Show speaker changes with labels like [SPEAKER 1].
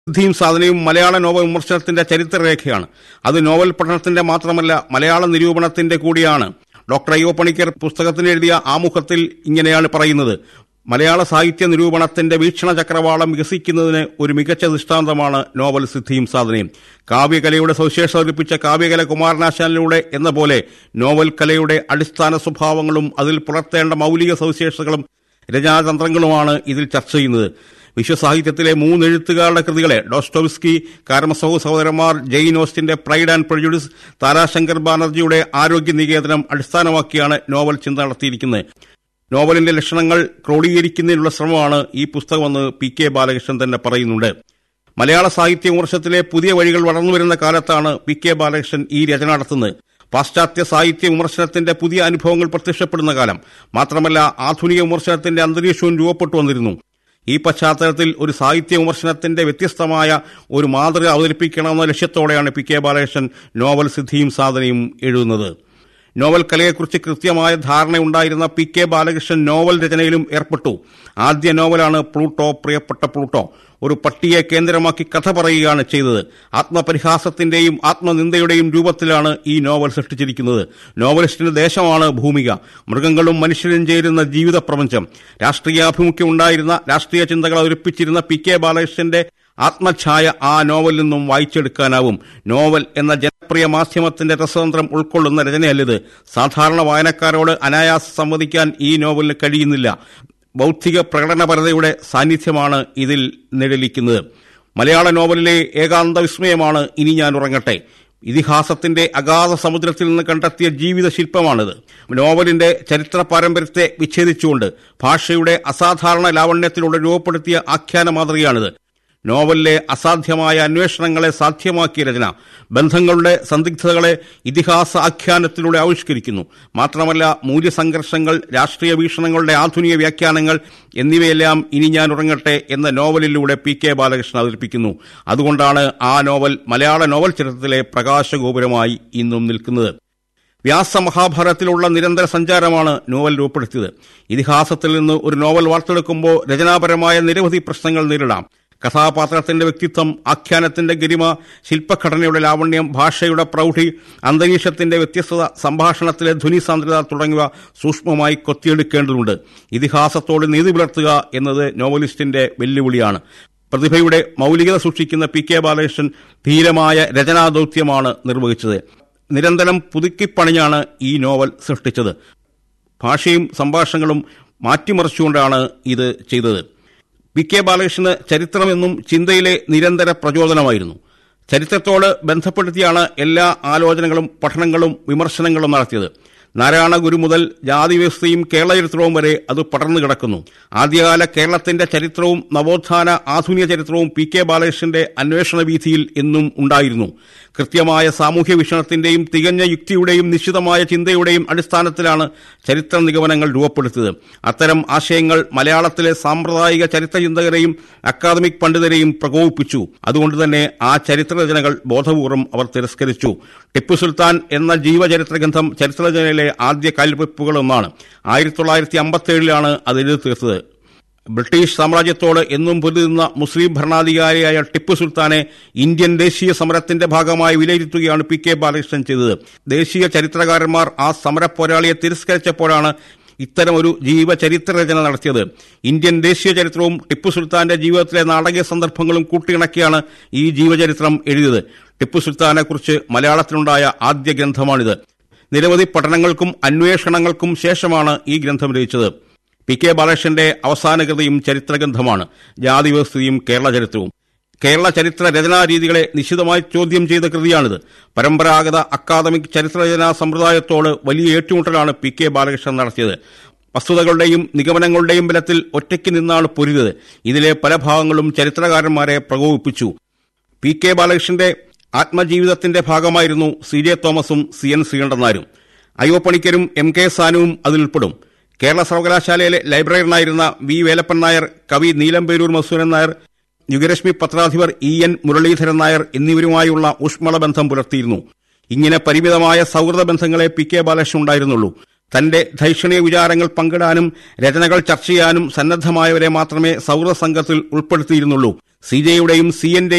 [SPEAKER 1] സിദ്ധിയും സാധനയും മലയാള നോവൽ വിമർശനത്തിന്റെ ചരിത്രരേഖയാണ് അത് നോവൽ പഠനത്തിന്റെ മാത്രമല്ല മലയാള നിരൂപണത്തിന്റെ കൂടിയാണ് ഡോക്ടർ അയ്യോ പണിക്കർ പുസ്തകത്തിന് എഴുതിയ ആമുഖത്തിൽ ഇങ്ങനെയാണ് പറയുന്നത് മലയാള സാഹിത്യ നിരൂപണത്തിന്റെ വീക്ഷണ ചക്രവാളം വികസിക്കുന്നതിന് ഒരു മികച്ച ദൃഷ്ടാന്തമാണ് നോവൽ സിദ്ധിയും സാധനയും കാവ്യകലയുടെ സവിശേഷത ഒലിപ്പിച്ച കാവ്യകല കുമാരനാശാനിലൂടെ എന്ന പോലെ നോവൽ കലയുടെ അടിസ്ഥാന സ്വഭാവങ്ങളും അതിൽ പുലർത്തേണ്ട മൗലിക സവിശേഷതകളും രചനാതന്ത്രങ്ങളുമാണ് ഇതിൽ ചർച്ച ചെയ്യുന്നത് വിശ്വസാഹിത്യത്തിലെ മൂന്ന് എഴുത്തുകാരുടെ കൃതികളെ ഡോസ്റ്റോവ്സ്കി കാരമസഹു സഹോദരന്മാർ ജെയിൻ ഓസ്റ്റിന്റെ പ്രൈഡ് ആൻഡ് പ്രൊഡ്യൂസ് താരാശങ്കർ ബാനർജിയുടെ ആരോഗ്യ നികേതനം അടിസ്ഥാനമാക്കിയാണ് നോവൽ ചിന്ത നടത്തിയിരിക്കുന്നത് നോവലിന്റെ ലക്ഷണങ്ങൾ ക്രോഡീകരിക്കുന്നതിനുള്ള ശ്രമമാണ് ഈ പുസ്തകമെന്ന് പി കെ ബാലകൃഷ്ണൻ തന്നെ പറയുന്നുണ്ട് മലയാള സാഹിത്യ വിമർശനത്തിലെ പുതിയ വഴികൾ വളർന്നുവരുന്ന കാലത്താണ് പി കെ ബാലകൃഷ്ണൻ ഈ രചന നടത്തുന്നത് പാശ്ചാത്യ സാഹിത്യ വിമർശനത്തിന്റെ പുതിയ അനുഭവങ്ങൾ പ്രത്യക്ഷപ്പെടുന്ന കാലം മാത്രമല്ല ആധുനിക വിമർശനത്തിന്റെ അന്തരീക്ഷവും രൂപപ്പെട്ടു വന്നിരുന്നു ഈ പശ്ചാത്തലത്തിൽ ഒരു സാഹിത്യ വിമർശനത്തിന്റെ വ്യത്യസ്തമായ ഒരു മാതൃക അവതരിപ്പിക്കണമെന്ന ലക്ഷ്യത്തോടെയാണ് പി കെ ബാലകൃഷ്ണൻ നോവൽ സിദ്ധിയും സാധനയും എഴുതുന്നത് നോവൽ കലയെക്കുറിച്ച് കൃത്യമായ ധാരണയുണ്ടായിരുന്ന പി കെ ബാലകൃഷ്ണൻ നോവൽ രചനയിലും ഏർപ്പെട്ടു ആദ്യ നോവലാണ് പ്ലൂട്ടോ പ്രിയപ്പെട്ട പ്ലൂട്ടോ ഒരു പട്ടിയെ കേന്ദ്രമാക്കി കഥ പറയുകയാണ് ചെയ്തത് ആത്മപരിഹാസത്തിന്റെയും ആത്മനിന്ദയുടെയും രൂപത്തിലാണ് ഈ നോവൽ സൃഷ്ടിച്ചിരിക്കുന്നത് നോവലിസ്റ്റിന്റെ ദേശമാണ് ഭൂമിക മൃഗങ്ങളും മനുഷ്യരും ചേരുന്ന ജീവിത പ്രപഞ്ചം രാഷ്ട്രീയാഭിമുഖ്യം ഉണ്ടായിരുന്ന രാഷ്ട്രീയ ചിന്തകൾ അവതരിപ്പിച്ചിരുന്ന പി കെ ബാലകൃഷ്ണന്റെ ആത്മഛായ ആ നോവലിൽ നിന്നും വായിച്ചെടുക്കാനാവും നോവൽ എന്ന ജനപ്രിയ മാധ്യമത്തിന്റെ രസതന്ത്രം ഉൾക്കൊള്ളുന്ന രചനയല്ലിത് സാധാരണ വായനക്കാരോട് അനായാസം സംവദിക്കാൻ ഈ നോവലിന് കഴിയുന്നില്ല ബൗദ്ധിക പ്രകടനപരതയുടെ സാന്നിധ്യമാണ് ഇതിൽ നിഴലിക്കുന്നത് മലയാള നോവലിലെ ഏകാന്ത വിസ്മയമാണ് ഇനി ഞാൻ ഉറങ്ങട്ടെ ഇതിഹാസത്തിന്റെ അഗാധ സമുദ്രത്തിൽ നിന്ന് കണ്ടെത്തിയ ജീവിത ശില്പമാണിത് നോവലിന്റെ ചരിത്ര പാരമ്പര്യത്തെ വിച്ഛേദിച്ചുകൊണ്ട് ഭാഷയുടെ അസാധാരണ ലാവണ്യത്തിലൂടെ രൂപപ്പെടുത്തിയ ആഖ്യാന മാതൃകയാണിത് നോവലിലെ അസാധ്യമായ അന്വേഷണങ്ങളെ സാധ്യമാക്കിയ രചന ബന്ധങ്ങളുടെ സന്ദിഗ്ധതകളെ ഇതിഹാസ ആഖ്യാനത്തിലൂടെ ആവിഷ്കരിക്കുന്നു മാത്രമല്ല മൂല്യസംഘർഷങ്ങൾ രാഷ്ട്രീയ വീക്ഷണങ്ങളുടെ ആധുനിക വ്യാഖ്യാനങ്ങൾ എന്നിവയെല്ലാം ഇനി ഞാൻ ഉറങ്ങട്ടെ എന്ന നോവലിലൂടെ പി കെ ബാലകൃഷ്ണൻ അവതരിപ്പിക്കുന്നു അതുകൊണ്ടാണ് ആ നോവൽ മലയാള നോവൽ ചരിത്രത്തിലെ പ്രകാശഗോപുരമായി ഇന്നും നിൽക്കുന്നത് വ്യാസമഹാഭാരതത്തിലുള്ള നിരന്തര സഞ്ചാരമാണ് നോവൽ രൂപപ്പെടുത്തിയത് ഇതിഹാസത്തിൽ നിന്ന് ഒരു നോവൽ വാർത്തെടുക്കുമ്പോൾ രചനാപരമായ നിരവധി പ്രശ്നങ്ങൾ നേരിടാം കഥാപാത്രത്തിന്റെ വ്യക്തിത്വം ആഖ്യാനത്തിന്റെ ഗരിമ ശില്പഘടനയുടെ ലാവണ്യം ഭാഷയുടെ പ്രൗഢി അന്തരീക്ഷത്തിന്റെ വ്യത്യസ്തത സംഭാഷണത്തിലെ ധ്വനി സാന്ദ്രത തുടങ്ങിയവ സൂക്ഷ്മമായി കൊത്തിയെടുക്കേണ്ടതുണ്ട് ഇതിഹാസത്തോട് നീതി പുലർത്തുക എന്നത് നോവലിസ്റ്റിന്റെ വെല്ലുവിളിയാണ് പ്രതിഭയുടെ മൗലികത സൂക്ഷിക്കുന്ന പി കെ ബാലകൃഷ്ണൻ ധീരമായ രചനാദൌത്യമാണ് നിർവഹിച്ചത് നിരന്തരം പുതുക്കിപ്പണിഞ്ഞാണ് ഈ നോവൽ സൃഷ്ടിച്ചത് ഭാഷയും സംഭാഷണങ്ങളും മാറ്റിമറിച്ചുകൊണ്ടാണ് ഇത് ചെയ്തത് പി കെ ബാലകൃഷ്ണന് ചരിത്രമെന്നും ചിന്തയിലെ നിരന്തര പ്രചോദനമായിരുന്നു ചരിത്രത്തോട് ബന്ധപ്പെടുത്തിയാണ് എല്ലാ ആലോചനകളും പഠനങ്ങളും വിമർശനങ്ങളും നടത്തിയത് നാരായണ ഗുരു മുതൽ ജാതി വ്യവസ്ഥയും കേരള ചരിത്രവും വരെ അത് പടർന്നു കിടക്കുന്നു ആദ്യകാല കേരളത്തിന്റെ ചരിത്രവും നവോത്ഥാന ആധുനിക ചരിത്രവും പി കെ ബാലകൃഷ്ണന്റെ അന്വേഷണ വീഥിയിൽ എന്നും ഉണ്ടായിരുന്നു കൃത്യമായ സാമൂഹ്യ വീക്ഷണത്തിന്റെയും തികഞ്ഞ യുക്തിയുടെയും നിശ്ചിതമായ ചിന്തയുടെയും അടിസ്ഥാനത്തിലാണ് ചരിത്ര നിഗമനങ്ങൾ രൂപപ്പെടുത്തിയത് അത്തരം ആശയങ്ങൾ മലയാളത്തിലെ സാമ്പ്രദായിക ചരിത്ര ചിന്തകരെയും അക്കാദമിക് പണ്ഡിതരെയും പ്രകോപിപ്പിച്ചു അതുകൊണ്ട് തന്നെ ആ ചരിത്ര രചനകൾ ബോധപൂർവം അവർ തിരസ്കരിച്ചു ടിപ്പു സുൽത്താൻ എന്ന ജീവചരിത്ര ഗ്രന്ഥം ചരിത്രരചനയിലെ ആദ്യ കാൽവെപ്പുകളൊന്നാണ് ആയിരത്തി തൊള്ളായിരത്തി അമ്പത്തിയേഴിലാണ് അത് എഴുതി തീർത്തത് ബ്രിട്ടീഷ് സാമ്രാജ്യത്തോട് എന്നും പൊരുതുന്ന മുസ്ലിം ഭരണാധികാരിയായ ടിപ്പു സുൽത്താനെ ഇന്ത്യൻ ദേശീയ സമരത്തിന്റെ ഭാഗമായി വിലയിരുത്തുകയാണ് പി കെ ബാലകൃഷ്ണൻ ചെയ്തത് ദേശീയ ചരിത്രകാരന്മാർ ആ സമര പോരാളിയെ തിരസ്കരിച്ചപ്പോഴാണ് ഇത്തരം ഒരു ജീവചരിത്ര രചന നടത്തിയത് ഇന്ത്യൻ ദേശീയ ചരിത്രവും ടിപ്പു സുൽത്താന്റെ ജീവിതത്തിലെ നാടകീയ സന്ദർഭങ്ങളും കൂട്ടിയിണക്കിയാണ് ഈ ജീവചരിത്രം എഴുതിയത് ടിപ്പു സുൽത്താനെക്കുറിച്ച് മലയാളത്തിലുണ്ടായ ആദ്യ ഗ്രന്ഥമാണിത് നിരവധി പഠനങ്ങൾക്കും അന്വേഷണങ്ങൾക്കും ശേഷമാണ് ഈ ഗ്രന്ഥം രചിച്ചത് പി കെ ബാലകൃഷ്ണന്റെ അവസാന കൃതിയും ചരിത്രഗ്രന്ഥമാണ് ജാതി വ്യവസ്ഥയും കേരള ചരിത്രവും കേരള ചരിത്ര രചനാരീതികളെ നിശിതമായി ചോദ്യം ചെയ്ത കൃതിയാണിത് പരമ്പരാഗത അക്കാദമിക് ചരിത്രരചനാ സമ്പ്രദായത്തോട് വലിയ ഏറ്റുമുട്ടലാണ് പി കെ ബാലകൃഷ്ണൻ നടത്തിയത് വസ്തുതകളുടെയും നിഗമനങ്ങളുടെയും ബലത്തിൽ ഒറ്റയ്ക്ക് നിന്നാണ് പൊരുതത് ഇതിലെ പല ഭാഗങ്ങളും ചരിത്രകാരന്മാരെ പ്രകോപിപ്പിച്ചു പി കെ ബാലകൃഷ്ണന്റെ ആത്മജീവിതത്തിന്റെ ഭാഗമായിരുന്നു സി ജെ തോമസും സി എൻ ശ്രീകണ്ഠനാരും അയ്യോപ്പണിക്കരും എം കെ സാനുവും അതിലുൾപ്പെടും കേരള സർവകലാശാലയിലെ ലൈബ്രറിയനായിരുന്ന വി വേലപ്പൻ നായർ കവി നീലംപേരൂർ മസൂരൻ നായർ യുഗരശ്മി പത്രാധിപർ ഇ എൻ മുരളീധരൻ നായർ എന്നിവരുമായുള്ള ഊഷ്മള ബന്ധം പുലർത്തിയിരുന്നു ഇങ്ങനെ പരിമിതമായ സൗഹൃദ ബന്ധങ്ങളെ പി കെ ബാലകൃഷ്ണൻ ഉണ്ടായിരുന്നുള്ളൂ തന്റെ ധൈഷണിക വിചാരങ്ങൾ പങ്കിടാനും രചനകൾ ചർച്ച ചെയ്യാനും സന്നദ്ധമായവരെ മാത്രമേ സൗഹൃദ സംഘത്തിൽ ഉൾപ്പെടുത്തിയിരുന്നുള്ളൂ സി ജെയുടെയും സി എന്റെയും